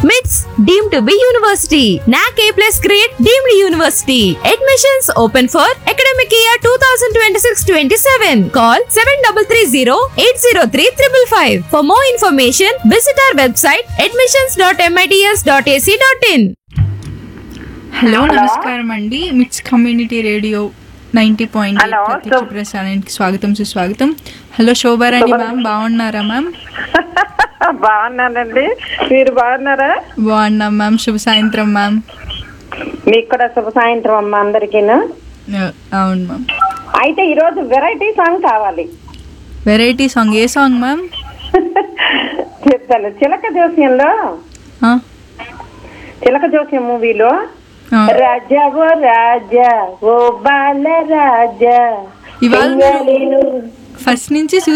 మిట్స్ deem to be university NAAC A plus grade deemed university admissions open for academic year two thousand twenty six twenty seven call seven double three zero eight zero three triple five for more information visit our website admissions dot M I T S dot A C dot in hello నమస్కారం అండి MITS community radio ninety point hello, ప్రత్యక్ష శుభ- ప్రసారానికి స్వాగతం సుస్వాగతం hello Shobharani ma'am బాగున్నారా ma'am బాగున్నానండి మీరు బాగున్నారా బాగున్నాం మ్యామ్ శుభ సాయంత్రం మ్యామ్ మీకు కూడా శుభ సాయంత్రం అమ్మ అందరికీను అవును మ్యామ్ అయితే ఈరోజు వెరైటీ సాంగ్ కావాలి వెరైటీ సాంగ్ ఏ సాంగ్ మ్యామ్ చెప్తాను చిలక జోస్యంలో చిలక జోస్యం మూవీలో రాజా ఓ రాజా ఓ బాల రాజా ఇవాళ మీరు చెయ్యాలి నువ్వు ఫస్ట్ నుంచి